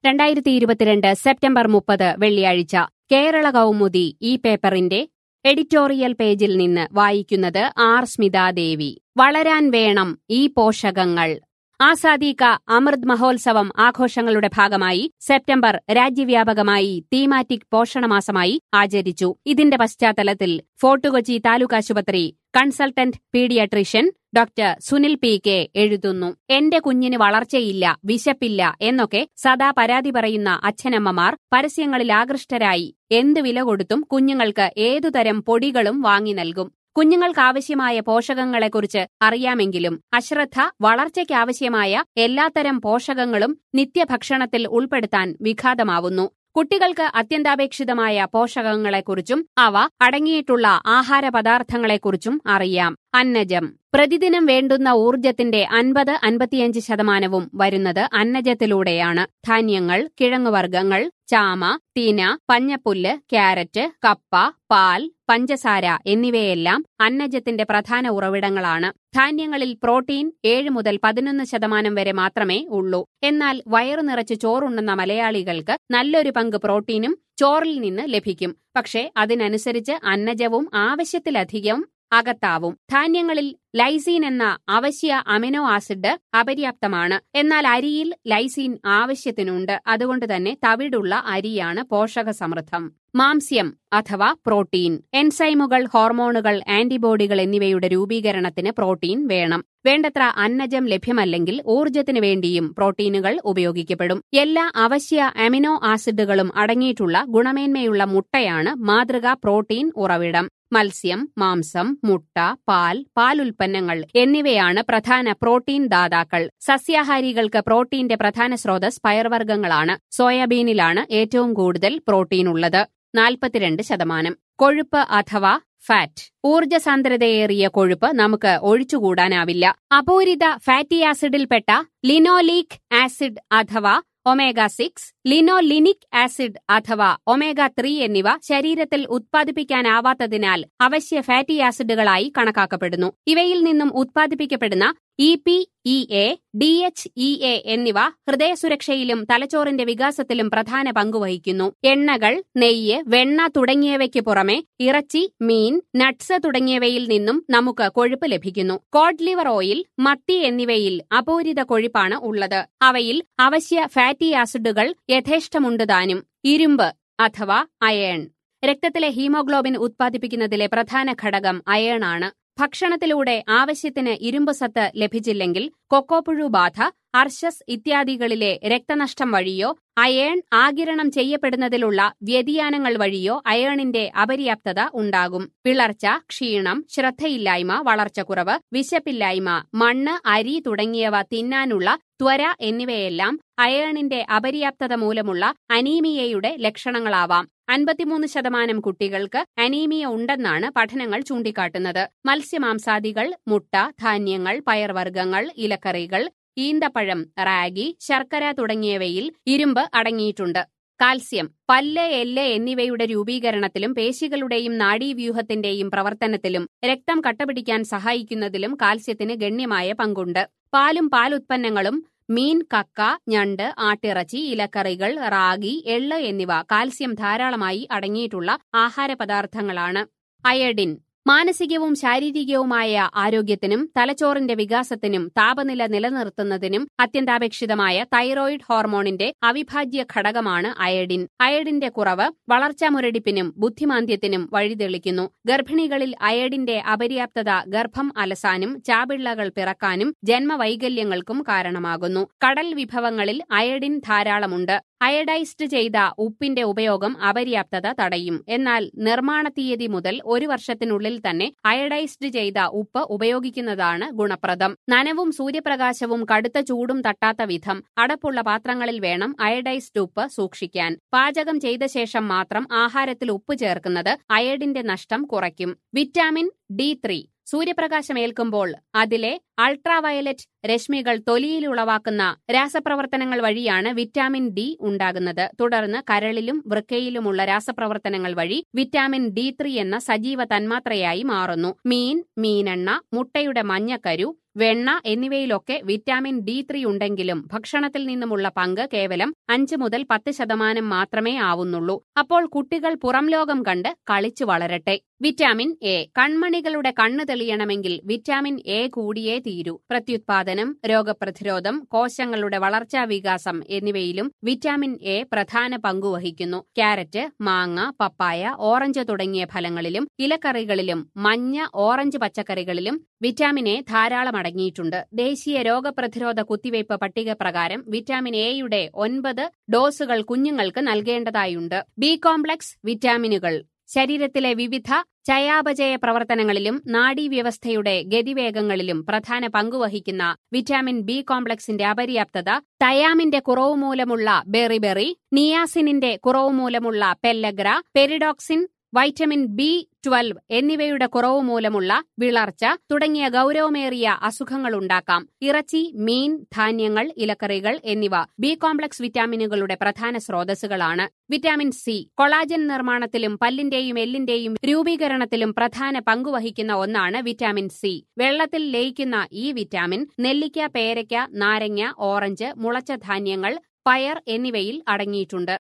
രണ്ടായിരത്തി ഇരുപത്തിരണ്ട് സെപ്റ്റംബർ മുപ്പത് വെള്ളിയാഴ്ച കേരള കൗമുദി ഈ പേപ്പറിന്റെ എഡിറ്റോറിയൽ പേജിൽ നിന്ന് വായിക്കുന്നത് ആർ സ്മിതാദേവി വളരാൻ വേണം ഈ പോഷകങ്ങൾ ആസാദി കാ അമൃത് മഹോത്സവം ആഘോഷങ്ങളുടെ ഭാഗമായി സെപ്റ്റംബർ രാജ്യവ്യാപകമായി തീമാറ്റിക് പോഷണമാസമായി ആചരിച്ചു ഇതിന്റെ പശ്ചാത്തലത്തിൽ ഫോർട്ട് കൊച്ചി താലൂക്ക് ആശുപത്രി consultant paediatrician doctor Sunil P K എഴുതുന്നു എന്റെ കുഞ്ഞിന് വളർച്ചയില്ല വിശപ്പില്ല എന്നൊക്കെ സദാ പരാതി പറയുന്ന അച്ഛനമ്മമാർ പരസ്യങ്ങളിൽ ആകൃഷ്ടരായി എന്ത് വില കൊടുത്തും കുഞ്ഞുങ്ങൾക്ക് ഏതുതരം പൊടികളും വാങ്ങി നൽകും കുഞ്ഞുങ്ങൾക്കാവശ്യമായ പോഷകങ്ങളെക്കുറിച്ച് അറിയാമെങ്കിലും അശ്രദ്ധ വളർച്ചയ്ക്കാവശ്യമായ എല്ലാത്തരം പോഷകങ്ങളും നിത്യഭക്ഷണത്തിൽ ഉൾപ്പെടുത്താൻ വിഘാതമാവുന്നു കുട്ടികൾക്ക് അത്യന്താപേക്ഷിതമായ പോഷകങ്ങളെക്കുറിച്ചും അവ അടങ്ങിയിട്ടുള്ള ആഹാര പദാർത്ഥങ്ങളെക്കുറിച്ചും അറിയാം അന്നജം പ്രതിദിനം വേണ്ടുന്ന ഊർജത്തിന്റെ അൻപത് അൻപത്തിയഞ്ച് ശതമാനവും വരുന്നത് അന്നജത്തിലൂടെയാണ് ധാന്യങ്ങൾ കിഴങ്ങുവർഗ്ഗങ്ങൾ ചാമ തീന പഞ്ഞപ്പുല്ല് ക്യാരറ്റ് കപ്പ പാൽ പഞ്ചസാര എന്നിവയെല്ലാം അന്നജത്തിന്റെ പ്രധാന ഉറവിടങ്ങളാണ് ധാന്യങ്ങളിൽ പ്രോട്ടീൻ ഏഴ് മുതൽ പതിനൊന്ന് ശതമാനം വരെ മാത്രമേ ഉള്ളൂ എന്നാൽ വയറു നിറച്ച് ചോറുണ്ണുന്ന മലയാളികൾക്ക് നല്ലൊരു പങ്ക് പ്രോട്ടീനും ചോറിൽ നിന്ന് ലഭിക്കും പക്ഷേ അതിനനുസരിച്ച് അന്നജവും ആവശ്യത്തിലധികം അകത്താവും ധാന്യങ്ങളിൽ ലൈസീൻ എന്ന അവശ്യ അമിനോ ആസിഡ് അപര്യാപ്തമാണ് എന്നാൽ അരിയിൽ ലൈസീൻ ആവശ്യത്തിനുണ്ട് അതുകൊണ്ട് തന്നെ തവിടുള്ള അരിയാണ് പോഷക സമൃദ്ധം മാംസ്യം അഥവാ പ്രോട്ടീൻ എൻസൈമുകൾ ഹോർമോണുകൾ ആന്റിബോഡികൾ എന്നിവയുടെ രൂപീകരണത്തിന് പ്രോട്ടീൻ വേണം വേണ്ടത്ര അന്നജം ലഭ്യമല്ലെങ്കിൽ ഊർജത്തിനു വേണ്ടിയും പ്രോട്ടീനുകൾ ഉപയോഗിക്കപ്പെടും എല്ലാ അവശ്യ അമിനോ ആസിഡുകളും അടങ്ങിയിട്ടുള്ള ഗുണമേന്മയുള്ള മുട്ടയാണ് മാതൃകാ പ്രോട്ടീൻ ഉറവിടം മത്സ്യം മാംസം മുട്ട പാൽ പാലുൽപ്പന്നങ്ങൾ എന്നിവയാണ് പ്രധാന പ്രോട്ടീൻ ദാതാക്കൾ സസ്യാഹാരികൾക്ക് പ്രോട്ടീന്റെ പ്രധാന സ്രോതസ് പയർവർഗ്ഗങ്ങളാണ് സോയാബീനിലാണ് ഏറ്റവും കൂടുതൽ പ്രോട്ടീൻ ഉള്ളത് നാൽപ്പത്തിരണ്ട് ശതമാനം കൊഴുപ്പ് അഥവാ ഫാറ്റ് ഊർജ്ജസാന്ദ്രതയേറിയ കൊഴുപ്പ് നമുക്ക് ഒഴിച്ചുകൂടാനാവില്ല അപൂരിത ഫാറ്റി ആസിഡിൽപ്പെട്ട ലിനോലീക് ആസിഡ് അഥവാ ഒമേഗ സിക്സ് ലിനോലിനിക് ആസിഡ് അഥവാ ഒമേഗ ത്രീ എന്നിവ ശരീരത്തിൽ ഉത്പാദിപ്പിക്കാനാവാത്തതിനാൽ അവശ്യ ഫാറ്റി ആസിഡുകളായി കണക്കാക്കപ്പെടുന്നു ഇവയിൽ നിന്നും ഉത്പാദിപ്പിക്കപ്പെടുന്ന E P E A D H E A എന്നിവ ഹൃദയസുരക്ഷയിലും തലച്ചോറിന്റെ വികാസത്തിലും പ്രധാന പങ്കുവഹിക്കുന്നു എണ്ണകൾ നെയ്യ് വെണ്ണ തുടങ്ങിയവയ്ക്ക് പുറമെ ഇറച്ചി മീൻ നട്ട്സ് തുടങ്ങിയവയിൽ നിന്നും നമുക്ക് കൊഴുപ്പ് ലഭിക്കുന്നു കോഡ് ലിവർ ഓയിൽ മത്തി എന്നിവയിൽ അപൂരിത കൊഴുപ്പാണ് ഉള്ളത് അവയിൽ അവശ്യ ഫാറ്റി ആസിഡുകൾ യഥേഷ്ടമുണ്ട് താനും ഇരുമ്പ് അഥവാ അയേൺ രക്തത്തിലെ ഹീമോഗ്ലോബിൻ ഉത്പാദിപ്പിക്കുന്നതിലെ പ്രധാന ഘടകം അയേൺ ആണ് ഭക്ഷണത്തിലൂടെ ആവശ്യത്തിന് ഇരുമ്പ് സത്ത് ലഭിച്ചില്ലെങ്കിൽ കൊക്കോപ്പുഴു ബാധ അർശസ് ഇത്യാദികളിലെ രക്തനഷ്ടം വഴിയോ അയേൺ ആകിരണം ചെയ്യപ്പെടുന്നതിലുള്ള വ്യതിയാനങ്ങൾ വഴിയോ അയേണിന്റെ അപര്യാപ്തത ഉണ്ടാകും പിളർച്ച ക്ഷീണം ശ്രദ്ധയില്ലായ്മ വളർച്ചക്കുറവ് വിശപ്പില്ലായ്മ മണ്ണ് അരി തുടങ്ങിയവ തിന്നാനുള്ള ത്വര എന്നിവയെല്ലാം അയേണിന്റെ അപര്യാപ്തത മൂലമുള്ള അനീമിയയുടെ ലക്ഷണങ്ങളാവാം അൻപത്തിമൂന്ന് ശതമാനം കുട്ടികൾക്ക് അനീമിയ ഉണ്ടെന്നാണ് പഠനങ്ങൾ ചൂണ്ടിക്കാട്ടുന്നത് മത്സ്യമാംസാദികൾ മുട്ട ധാന്യങ്ങൾ പയർവർഗ്ഗങ്ങൾ ഇലക്കറികൾ ഈന്തപ്പഴം റാഗി ശർക്കര തുടങ്ങിയവയിൽ ഇരുമ്പ് അടങ്ങിയിട്ടുണ്ട് കാൽസ്യം പല്ല് എല്ല് എന്നിവയുടെ രൂപീകരണത്തിലും പേശികളുടെയും നാഡീവ്യൂഹത്തിന്റെയും പ്രവർത്തനത്തിലും രക്തം കട്ടപിടിക്കാൻ സഹായിക്കുന്നതിലും കാൽസ്യത്തിന് ഗണ്യമായ പങ്കുണ്ട് പാലും പാലുത്പന്നങ്ങളും മീൻ കക്ക ഞണ്ട് ആട്ടിറച്ചി ഇലക്കറികൾ റാഗി എള്ള് എന്നിവ കാൽസ്യം ധാരാളമായി അടങ്ങിയിട്ടുള്ള ആഹാര പദാർത്ഥങ്ങളാണ് അയഡിൻ മാനസികവും ശാരീരികവുമായ ആരോഗ്യത്തിനും തലച്ചോറിന്റെ വികാസത്തിനും താപനില നിലനിർത്തുന്നതിനും അത്യന്താപേക്ഷിതമായ തൈറോയിഡ് ഹോർമോണിന്റെ അവിഭാജ്യ ഘടകമാണ് അയഡിൻ അയഡിന്റെ കുറവ് വളർച്ചാ മുരടിപ്പിനും ബുദ്ധിമാന്ദ്യത്തിനും വഴിതെളിക്കുന്നു ഗർഭിണികളിൽ അയഡിന്റെ അപര്യാപ്തത ഗർഭം അലസാനും ചാപിള്ളകൾ പിറക്കാനും ജന്മവൈകല്യങ്ങൾക്കും കാരണമാകുന്നു കടൽ വിഭവങ്ങളിൽ അയഡിൻ ധാരാളമുണ്ട് അയഡൈസ്ഡ് ചെയ്ത ഉപ്പിന്റെ ഉപയോഗം അപര്യാപ്തത തടയും എന്നാൽ നിർമ്മാണ തീയതി മുതൽ ഒരു വർഷത്തിനുള്ളിൽ തന്നെ അയഡൈസ്ഡ് ചെയ്ത ഉപ്പ് ഉപയോഗിക്കുന്നതാണ് ഗുണപ്രദം നനവും സൂര്യപ്രകാശവും കടുത്ത ചൂടും തട്ടാത്ത വിധം അടപ്പുള്ള പാത്രങ്ങളിൽ വേണം അയഡൈസ്ഡ് ഉപ്പ് സൂക്ഷിക്കാൻ പാചകം ചെയ്ത ശേഷം മാത്രം ആഹാരത്തിൽ ഉപ്പ് ചേർക്കുന്നത് അയഡിന്റെ നഷ്ടം കുറയ്ക്കും വിറ്റാമിൻ ഡി ത്രീ സൂര്യപ്രകാശമേൽക്കുമ്പോൾ അതിലെ അൾട്രാവയലറ്റ് രശ്മികൾ തൊലിയിൽ ഉളവാക്കുന്ന രാസപ്രവർത്തനങ്ങൾ വഴിയാണ് വിറ്റാമിൻ ഡി ഉണ്ടാകുന്നത് തുടർന്ന് കരളിലും വൃക്കയിലുമുള്ള രാസപ്രവർത്തനങ്ങൾ വഴി വിറ്റാമിൻ ഡി ത്രീ എന്ന സജീവ തന്മാത്രയായി മാറുന്നു മീൻ മീനെണ്ണ മുട്ടയുടെ മഞ്ഞക്കരു വെണ്ണ എന്നിവയിലൊക്കെ വിറ്റാമിൻ ഡി ത്രീ ഉണ്ടെങ്കിലും ഭക്ഷണത്തിൽ നിന്നുമുള്ള പങ്ക് കേവലം അഞ്ച് മുതൽ പത്ത് ശതമാനം മാത്രമേ ആവുന്നുള്ളൂ അപ്പോൾ കുട്ടികൾ പുറം ലോകം കണ്ട് കളിച്ചു വളരട്ടെ വിറ്റാമിൻ എ കൺമണികളുടെ കണ്ണ് തെളിയണമെങ്കിൽ വിറ്റാമിൻ എ കൂടിയേ തീരൂ പ്രത്യുത്പാദനം രോഗപ്രതിരോധം കോശങ്ങളുടെ വളർച്ചാ വികാസം എന്നിവയിലും വിറ്റാമിൻ എ പ്രധാന പങ്കുവഹിക്കുന്നു ക്യാരറ്റ് മാങ്ങ പപ്പായ ഓറഞ്ച് തുടങ്ങിയ ഫലങ്ങളിലും ഇലക്കറികളിലും മഞ്ഞ ഓറഞ്ച് പച്ചക്കറികളിലും വിറ്റാമിൻ എ ധാരാളം അടങ്ങിയിട്ടുണ്ട് ദേശീയ രോഗപ്രതിരോധ കുത്തിവയ്പ് പട്ടിക പ്രകാരം വിറ്റാമിൻ എയുടെ ഒൻപത് ഡോസുകൾ കുഞ്ഞുങ്ങൾക്ക് നൽകേണ്ടതായുണ്ട് ബി കോംപ്ലക്സ് വിറ്റാമിനുകൾ ശരീരത്തിലെ വിവിധ ചയാപചയ പ്രവർത്തനങ്ങളിലും നാഡീവ്യവസ്ഥയുടെ ഗതിവേഗങ്ങളിലും പ്രധാന പങ്കുവഹിക്കുന്ന വിറ്റാമിൻ ബി കോംപ്ലക്സിന്റെ അപര്യാപ്തത തയാമിന്റെ കുറവ് മൂലമുള്ള ബെറിബെറി നിയാസിനിന്റെ കുറവ് മൂലമുള്ള pellagra pyridoxine vitamin B twelve എന്നിവയുടെ കുറവ് മൂലമുള്ള വിളർച്ച തുടങ്ങിയ ഗൌരവമേറിയ അസുഖങ്ങളുണ്ടാക്കാം ഇറച്ചി മീൻ ധാന്യങ്ങൾ ഇലക്കറികൾ എന്നിവ ബി കോംപ്ലക്സ് വിറ്റാമിനുകളുടെ പ്രധാന സ്രോതസ്സുകളാണ് വിറ്റാമിൻ സി കൊളാജൻ നിർമ്മാണത്തിലും പല്ലിന്റെയും എല്ലിന്റെയും രൂപീകരണത്തിലും പ്രധാന പങ്കുവഹിക്കുന്ന ഒന്നാണ് വിറ്റാമിൻ സി വെള്ളത്തിൽ ലയിക്കുന്ന ഈ വിറ്റാമിൻ നെല്ലിക്ക പേരയ്ക്ക നാരങ്ങ ഓറഞ്ച് മുളച്ച ധാന്യങ്ങൾ പയർ എന്നിവയിൽ അടങ്ങിയിട്ടുണ്ട്